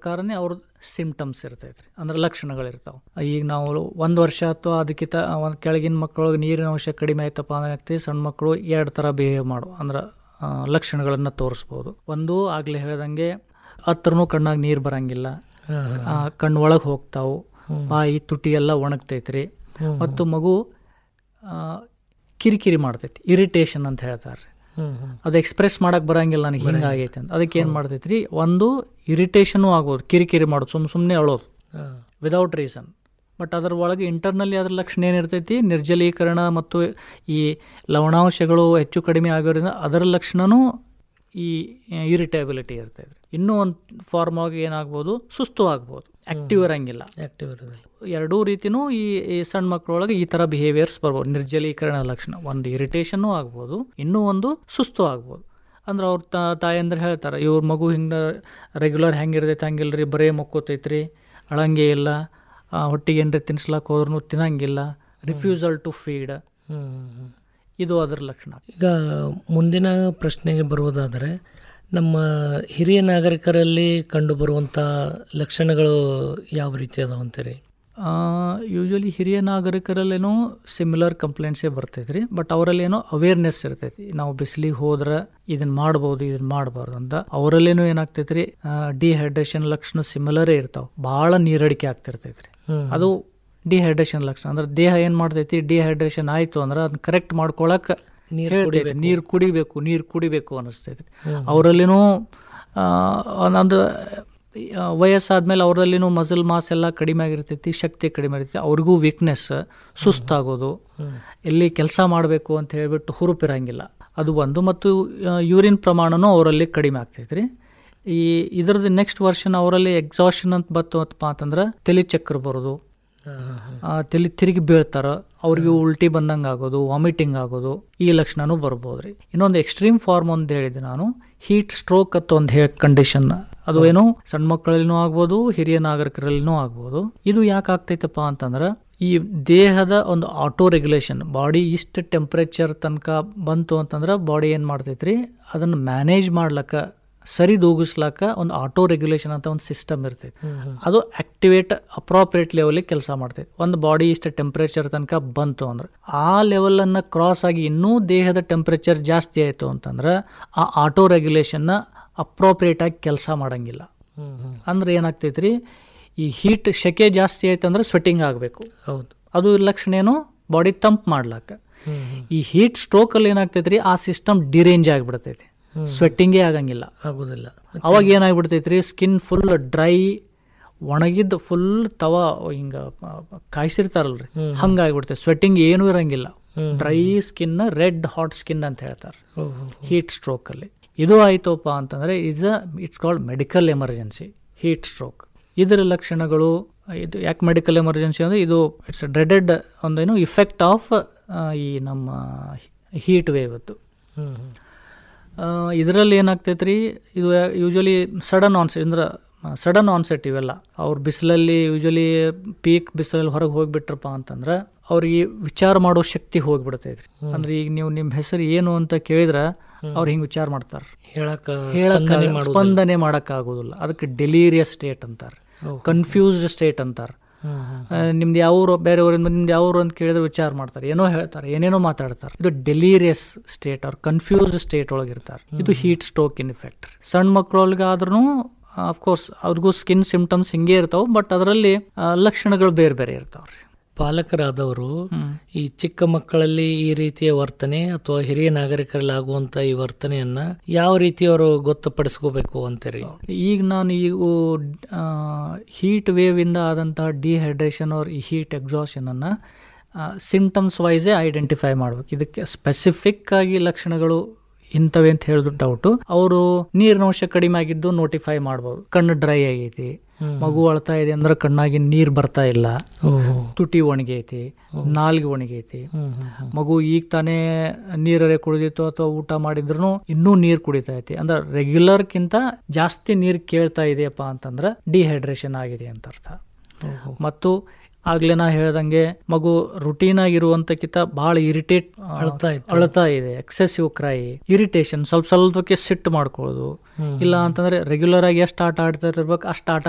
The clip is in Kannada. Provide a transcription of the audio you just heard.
ಪ್ರಕಾರನೇ ಅವ್ರ ಸಿಂಪ್ಟಮ್ಸ್ ಇರ್ತೈತ್ರಿ ಅಂದ್ರೆ ಲಕ್ಷಣಗಳಿರ್ತಾವೆ ಈಗ ನಾವು ಒಂದು ವರ್ಷ ಅಥವಾ ಅದಕ್ಕಿಂತ ಒಂದು ಕೆಳಗಿನ ಮಕ್ಕಳು ನೀರಿನ ಅಂಶ ಕಡಿಮೆ ಆಯ್ತಪ್ಪ ಅಂದ್ರೆ ಏನಾಗ್ತೈತಿ ಸಣ್ಣ ಮಕ್ಕಳು ಎರಡು ಥರ ಬಿಹೇವ್ ಮಾಡು ಅಂದ್ರೆ ಆ, ಲಕ್ಷಣಗಳನ್ನು ತೋರಿಸ್ಬೋದು ಒಂದು ಆಗಲೇ ಹೇಳ್ದಂಗೆ ಹತ್ರನೂ ಕಣ್ಣಾಗ ನೀರು ಬರಂಗಿಲ್ಲ ಹಾ, ಹಾ. ಆ, ಕಣ್ಣು ಒಳಗೆ ಹೋಗ್ತಾವು ಬಾಯಿ ತುಟಿ ಎಲ್ಲ ಒಣಗ್ತೈತ್ರಿ ಹ್ಮ್. ಮತ್ತು ಮಗು ಆ, ಕಿರಿಕಿರಿ ಮಾಡ್ತೈತಿ ಇರಿಟೇಷನ್ ಅಂತ ಹೇಳ್ತಾರೆ ಹ್ಮ್, ಹ್ಮ್. ಅದು ಎಕ್ಸ್ಪ್ರೆಸ್ ಮಾಡಕ್ ಬರಂಗಿಲ್ಲ ನನಗೆ ಹಿಂಗಾಗೈತೆ ಅಂತ ಅದಕ್ಕೆ ಏನು ಮಾಡ್ತೈತ್ರಿ ಒಂದು ಇರಿಟೇಷನು ಆಗ್ಬೋದು ಕಿರಿಕಿರಿ ಮಾಡೋದು ಸುಮ್ ಸುಮ್ಮನೆ ಅಳೋದು ಹಾ. ವಿದೌಟ್ ರೀಸನ್ ಬಟ್ ಅದರ ಒಳಗೆ ಇಂಟರ್ನಲ್ಲಿ ಅದ್ರ ಲಕ್ಷಣ ಏನಿರ್ತೈತಿ ನಿರ್ಜಲೀಕರಣ ಮತ್ತು ಈ ಲವಣಾಂಶಗಳು ಹೆಚ್ಚು ಕಡಿಮೆ ಆಗೋದ್ರಿಂದ ಅದರ ಲಕ್ಷಣನೂ ಈ ಇರಿಟೇಬಿಲಿಟಿ ಇರ್ತೈತ್ರಿ ಇನ್ನೂ ಒಂದು ಫಾರ್ಮ್ ಆಗಿ ಏನಾಗ್ಬೋದು ಸುಸ್ತು ಆಗ್ಬೋದು ಆಕ್ಟಿವ್ ಇರಂಗಿಲ್ಲ ಆಕ್ಟಿವ್ ಇರೋದಿಲ್ಲ ಎರಡೂ ರೀತಿನೂ ಈ ಈ ಸಣ್ಣ ಮಕ್ಕಳೊಳಗೆ ಈ ಥರ ಬಿಹೇವಿಯರ್ಸ್ ಬರ್ಬೋದು ನಿರ್ಜಲೀಕರಣ ಲಕ್ಷಣ ಒಂದು ಇರಿಟೇಷನ್ನು ಆಗ್ಬೋದು ಇನ್ನೂ ಒಂದು ಸುಸ್ತು ಆಗ್ಬೋದು ಅಂದ್ರೆ ಅವ್ರ ತಾ ತಾಯಂದ್ರೆ ಹೇಳ್ತಾರೆ ಇವ್ರ ಮಗು ಹಿಂಗೆ ರೆಗ್ಯುಲರ್ ಹೆಂಗಿರ್ತೈತೆ ಹಂಗಿಲ್ರಿ ಬರೇ ಮಕ್ಕೋತೈತ್ರಿ ಅಳಂಗೆ ಇಲ್ಲ ಆ, ಹೊಟ್ಟಿಗೆ ಏನ್ರಿ ತಿನ್ಸ್ಲಕ್ಕೆ ಹೋದ್ರೂ ತಿನ್ನಂಗಿಲ್ಲ refusal to feed hmm, hmm, hmm. ಇದು ಅದರ ಲಕ್ಷಣ ಈಗ ಮುಂದಿನ ಪ್ರಶ್ನೆಗೆ ಬರುವುದಾದರೆ ನಮ್ಮ ಹಿರಿಯ ನಾಗರಿಕರಲ್ಲಿ ಕಂಡುಬರುವಂಥ ಲಕ್ಷಣಗಳು ಯಾವ ರೀತಿ ಅದಾವ ಅಂತೀರಿ ಯೂಶ್ವಲಿ ಹಿರಿಯ ನಾಗರಿಕರಲ್ಲೇನೋ ಸಿಮಿಲರ್ ಕಂಪ್ಲೇಂಟ್ಸೇ ಬರ್ತೈತ್ರಿ ಬಟ್ ಅವರಲ್ಲೇನೋ ಅವೇರ್ನೆಸ್ ಇರ್ತೈತಿ ನಾವು ಬಿಸಿಲಿಗೆ ಹೋದ್ರೆ ಇದನ್ನ ಮಾಡ್ಬೋದು ಇದನ್ನ ಮಾಡಬಾರ್ದು ಅಂತ ಅವರಲ್ಲೇನೋ ಏನಾಗ್ತೈತ್ರಿ ಡಿಹೈಡ್ರೇಷನ್ ಲಕ್ಷಣ ಸಿಮಿಲರೇ ಇರ್ತಾವ ಭಾಳ ನೀರಡಿಕೆ ಆಗ್ತಿರ್ತೈತ್ರಿ ಹ್ಮ್. ಅದು ಡಿಹೈಡ್ರೇಷನ್ ಲಕ್ಷಣ ಅಂದ್ರೆ ದೇಹ ಏನ್ ಮಾಡ್ತೈತಿ ಡಿಹೈಡ್ರೇಷನ್ ಆಯ್ತು ಅಂದ್ರೆ ಅದನ್ನ ಕರೆಕ್ಟ್ ಮಾಡ್ಕೊಳಕ್ ನೀರ್ ಹೇಳ್ತೈತಿ ನೀರು ಕುಡಿಬೇಕು ನೀರು ಕುಡಿಬೇಕು ಅನಿಸ್ತೈತಿ ಅವರಲ್ಲಿನೂ ಒಂದು ವಯಸ್ಸಾದ್ಮೇಲೆ ಅವರಲ್ಲಿನೂ ಮಸಲ್ ಮಾಸ್ ಎಲ್ಲ ಕಡಿಮೆ ಆಗಿರ್ತೈತಿ ಶಕ್ತಿ ಕಡಿಮೆ ಇರ್ತೈತಿ ಅವ್ರಿಗೂ ವೀಕ್ನೆಸ್ ಸುಸ್ತಾಗೋದು ಎಲ್ಲಿ ಕೆಲಸ ಮಾಡಬೇಕು ಅಂತ ಹೇಳ್ಬಿಟ್ಟು ಹುರುಪಿರಂಗಿಲ್ಲ ಅದು ಒಂದು ಮತ್ತು ಯೂರಿನ್ ಪ್ರಮಾಣನೂ ಅವರಲ್ಲಿ ಕಡಿಮೆ ಆಗ್ತೈತ್ರಿ ಈ ಇದ್ರದ್ದು ನೆಕ್ಸ್ಟ್ ವರ್ಷನ್ ಅವರಲ್ಲಿ ಎಕ್ಸಾಷನ್ ಅಂತ ಬತ್ತು ಅಂತಪ್ಪ ಅಂತಂದ್ರೆ ತಲೆ ಚಕ್ರ ಬರೋದು ಹಾ, ಹಾ, ಹಾ. ಆ, ತಲೆ ತಿರುಗಿ ಬೀಳ್ತಾರ ಅವ್ರಿಗೆ ಉಲ್ಟಿ ಬಂದಂಗೆ ಆಗೋದು ವಾಮಿಟಿಂಗ್ ಆಗೋದು ಈ ಲಕ್ಷಣನೂ ಬರ್ಬೋದ್ರಿ ಇನ್ನೊಂದು ಎಕ್ಸ್ಟ್ರೀಮ್ ಫಾರ್ಮ್ ಅಂತ ಹೇಳಿದೆ ನಾನು ಹೀಟ್ ಸ್ಟ್ರೋಕ್ ಅಂತ ಒಂದು ಹೇ ಕಂಡೀಷನ್ ಅದು ಏನು ಸಣ್ಣ ಮಕ್ಕಳಲ್ಲಿನೂ ಆಗ್ಬೋದು ಹಿರಿಯ ನಾಗರಿಕರಲ್ಲಿನೂ ಆಗ್ಬೋದು ಇದು ಯಾಕೆ ಆಗ್ತೈತಪ್ಪ ಅಂತಂದ್ರೆ ಈ ದೇಹದ ಒಂದು ಆಟೋ ರೆಗ್ಯುಲೇಷನ್ ಬಾಡಿ ಇಷ್ಟು ಟೆಂಪ್ರೇಚರ್ ತನಕ ಬಂತು ಅಂತಂದ್ರೆ ಬಾಡಿ ಏನು ಮಾಡ್ತೈತ್ರಿ ಅದನ್ನು ಮ್ಯಾನೇಜ್ ಮಾಡ್ಲಕ್ಕ ಸರಿದೂಗಿಸ್ಲಾಕ ಒಂದು ಆಟೋ ರೆಗ್ಯುಲೇಷನ್ ಅಂತ ಒಂದು ಸಿಸ್ಟಮ್ ಇರ್ತೈತಿ ಅದು ಆಕ್ಟಿವೇಟ್ ಅಪ್ರಾಪ್ರಿಯೇಟ್ ಲೆವೆಲಿಗೆ ಕೆಲಸ ಮಾಡ್ತೈತಿ ಒಂದು ಬಾಡಿ ಇಷ್ಟು ಟೆಂಪ್ರೇಚರ್ ತನಕ ಬಂತು ಅಂದ್ರೆ ಆ ಲೆವೆಲನ್ನು ಕ್ರಾಸ್ ಆಗಿ ಇನ್ನೂ ದೇಹದ ಟೆಂಪ್ರೇಚರ್ ಜಾಸ್ತಿ ಆಯಿತು ಅಂತಂದ್ರೆ ಆ ಆಟೋ ರೆಗ್ಯುಲೇಷನ್ನ ಅಪ್ರಾಪ್ರಿಯೇಟ್ ಆಗಿ ಕೆಲಸ ಮಾಡಂಗಿಲ್ಲ ಹ್ಮ್, ಹ್ಮ್. ಅಂದ್ರೆ ಏನಾಗ್ತೈತ್ರಿ ಈ ಹೀಟ್ ಶೆಕೆ ಜಾಸ್ತಿ ಆಯ್ತು ಅಂದ್ರೆ ಸ್ವೆಟ್ಟಿಂಗ್ ಆಗಬೇಕು ಹೌದು ಅದು ಲಕ್ಷಣ ಏನು ಬಾಡಿ ತಂಪ್ ಮಾಡ್ಲಾಕ ಹ್ಮ್, ಹ್ಮ್. ಈ ಹೀಟ್ ಸ್ಟ್ರೋಕಲ್ಲಿ ಏನಾಗ್ತೈತ್ರಿ ಆ ಸಿಸ್ಟಮ್ ಡಿರೇಂಜ್ ಆಗಿಬಿಡ್ತೈತಿ ಸ್ವೆಟ್ಟಿಂಗೇ ಆಗಂಗಿಲ್ಲ ಆಗುದಿಲ್ಲ ಅವಾಗ ಏನಾಗ್ಬಿಡ್ತೈತ್ರಿ ಸ್ಕಿನ್ ಫುಲ್ ಡ್ರೈ ಒಣಗಿದ್ದು ಫುಲ್ ತವ ಹಿಂಗ ಕಾಯಿಸಿರ್ತಾರಲ್ರಿ ಹಂಗಾಗ್ಬಿಡ್ತೈತೆ ಸ್ವೆಟ್ಟಿಂಗ್ ಏನೂ ಇರಂಗಿಲ್ಲ hmm. Dry skin red hot skin ಅಂತ ಹೇಳ್ತಾರೆ ಓ, ಓ, ಓ. ಹೀಟ್ ಸ್ಟ್ರೋಕ್ ಅಲ್ಲಿ ಇದು ಆಯ್ತಪ್ಪ ಅಂತಂದ್ರೆ is a it's called medical emergency heat stroke ಇದರ ಲಕ್ಷಣಗಳು ಇದು ಯಾಕೆ ಮೆಡಿಕಲ್ ಎಮರ್ಜೆನ್ಸಿ ಅಂದ್ರೆ ಇದು ಇಟ್ಸ್ ಡ್ರೆಡೆಡ್ ಒಂದೇನು ಇಫೆಕ್ಟ್ ಆಫ್ ಈ ನಮ್ಮ ಹೀಟ್ ವೇವ್ ಅದು ಹ್ಮ್, ಹ್ಮ್. ಇದರಲ್ಲಿ ಏನಾಗ್ತೈತ್ರಿ ಇದು ಯೂಶಲಿ ಸಡನ್ ಆನ್ಸೆಟ್ ಅಂದ್ರೆ ಸಡನ್ ಆನ್ಸೆಟ್ ಇವೆಲ್ಲ ಅವ್ರು ಬಿಸಿಲಲ್ಲಿ ಯೂಶಲಿ ಪೀಕ್ ಬಿಸಿಲಲ್ಲಿ ಹೊರಗೆ ಹೋಗ್ಬಿಟ್ರಪ್ಪ ಅಂತಂದ್ರೆ ಅವ್ರಿಗೆ ವಿಚಾರ ಮಾಡೋ ಶಕ್ತಿ ಹೋಗ್ಬಿಡ್ತೈತ್ರಿ ಅಂದ್ರೆ ಈಗ ನೀವು ನಿಮ್ಮ ಹೆಸರು ಏನು ಅಂತ ಕೇಳಿದ್ರೆ ಅವ್ರು ಹಿಂಗೆ ವಿಚಾರ ಮಾಡ್ತಾರೆ ಹೇಳಕ್ಕ ಹೇಳಕ್ ಸ್ಪಂದನೆ ಮಾಡೋದು ಸ್ಪಂದನೆ ಮಾಡಕ್ ಆಗೋದಿಲ್ಲ ಅದಕ್ಕೆ ಡೆಲೀರಿಯಸ್ ಸ್ಟೇಟ್ ಅಂತಾರೆ ಓಹ್. ಕನ್ಫ್ಯೂಸ್ಡ್ ಸ್ಟೇಟ್ ಅಂತಾರೆ ಹ್ಮ್, ಹ್ಮ್. ನಿಮ್ದು ಯಾವ ಊರು ಬೇರೆ ಊರಿಂದ ನಿಮ್ದು ಯಾವ ಊರು ಅಂತ ಕೇಳಿದ್ರೆ ವಿಚಾರ ಮಾಡ್ತಾರೆ ಏನೋ ಹೇಳ್ತಾರೆ ಏನೇನೋ ಮಾತಾಡ್ತಾರೆ ಇದು ಡೆಲೀರಿಯಸ್ ಸ್ಟೇಟ್ ಅವ್ರು ಕನ್ಫ್ಯೂಸ್ಡ್ ಸ್ಟೇಟ್ ಒಳಗಿರ್ತಾರೆ ಇದು ಹೀಟ್ ಸ್ಟ್ರೋಕ್ ಇನ್ ಇಫೆಕ್ಟ್ ಸಣ್ಣ ಮಕ್ಕಳೊಳಗಾದ್ರೂ ಅಫ್ಕೋರ್ಸ್ ಅವ್ರಿಗೂ ಸ್ಕಿನ್ ಸಿಂಪ್ಟಮ್ಸ್ ಹಿಂಗೆ ಇರ್ತಾವೆ ಬಟ್ ಅದರಲ್ಲಿ ಲಕ್ಷಣಗಳು ಬೇರೆ ಬೇರೆ ಇರ್ತಾವ್ರಿ ಪಾಲಕರಾದವರು ಹ್ಮ್. ಈ ಚಿಕ್ಕ ಮಕ್ಕಳಲ್ಲಿ ಈ ರೀತಿಯ ವರ್ತನೆ ಅಥವಾ ಹಿರಿಯ ನಾಗರಿಕರಲ್ಲಿ ಆಗುವಂತ ಈ ವರ್ತನೆಯನ್ನ ಯಾವ ರೀತಿ ಅವರು ಗೊತ್ತುಪಡಿಸ್ಕೋಬೇಕು ಅಂತೀರಿ ಈಗ ನಾನು ಈಗ ಹೀಟ್ ವೇವ್ ಇಂದ ಆದಂತಹ ಡಿಹೈಡ್ರೇಷನ್ ಅವ್ರ ಈ ಹೀಟ್ ಎಕ್ಸಾಷನ್ ಅನ್ನ ಸಿಂಟಮ್ಸ್ ವೈಸೇ ಐಡೆಂಟಿಫೈ ಮಾಡ್ಬೇಕು ಇದಕ್ಕೆ ಸ್ಪೆಸಿಫಿಕ್ ಆಗಿ ಲಕ್ಷಣಗಳು ಇಂಥವೆ ಅಂತ ಹೇಳಿದ್ರು ಡೌಟು ಅವರು ನೀರಿನ ಅಂಶ ಕಡಿಮೆ ಆಗಿದ್ದು ನೋಟಿಫೈ ಮಾಡ್ಬೋದು ಕಣ್ಣು ಡ್ರೈ ಆಗೈತಿ ಮಗು ಅಳ್ತಾ ಇದೆ ಅಂದ್ರೆ ಕಣ್ಣಾಗಿ ನೀರ್ ಬರ್ತಾ ಇಲ್ಲ ಓಹೋ ತುಟಿ ಒಣಗೈತಿ ನಾಲ್ಗೆ ಒಣಗೈತಿ ಹ್ಮ್ ಹ್ಮ್ ಹ್ಮ್. ಮಗು ಈಗ ತಾನೇ ನೀರರೆ ಕುಡಿದಿತ್ತು ಅಥವಾ ಊಟ ಮಾಡಿದ್ರು ಇನ್ನೂ ನೀರ್ ಕುಡಿತಾ ಐತಿ ಅಂದ್ರೆ ರೆಗ್ಯುಲರ್ಕ್ಕಿಂತ ಜಾಸ್ತಿ ನೀರ್ ಕೇಳ್ತಾ ಇದೆಯಪ್ಪ ಅಂತಂದ್ರೆ ಡಿಹೈಡ್ರೇಷನ್ ಆಗಿದೆ ಅಂತ ಅರ್ಥ ಓಹೋ. ಮತ್ತು ಆಗ್ಲೇ ನಾ ಹೇಳ್ದಂಗೆ ಮಗು ರುಟೀನ್ ಆಗಿರುವಂತಕ್ಕಿಂತ ಬಹಳ ಇರಿಟೇಟ್ ಅಳ್ತಾ ಇತ್ತು. ಅಳ್ತಾ ಇದೆ ಎಕ್ಸೆಸಿವ್ ಕ್ರೈ ಇರಿಟೇಷನ್ ಸ್ವಲ್ಪ ಸ್ವಲ್ಪಕ್ಕೆ ಸಿಟ್ಟು ಮಾಡ್ಕೊಳ್ಳೋದು ಇಲ್ಲ ಅಂತಂದ್ರೆ ರೆಗ್ಯುಲರ್ ಆಗಿ ಎಷ್ಟು ಆಟ ಆಡ್ತಾ ಇರ್ಬೇಕು ಅಷ್ಟು ಆಟ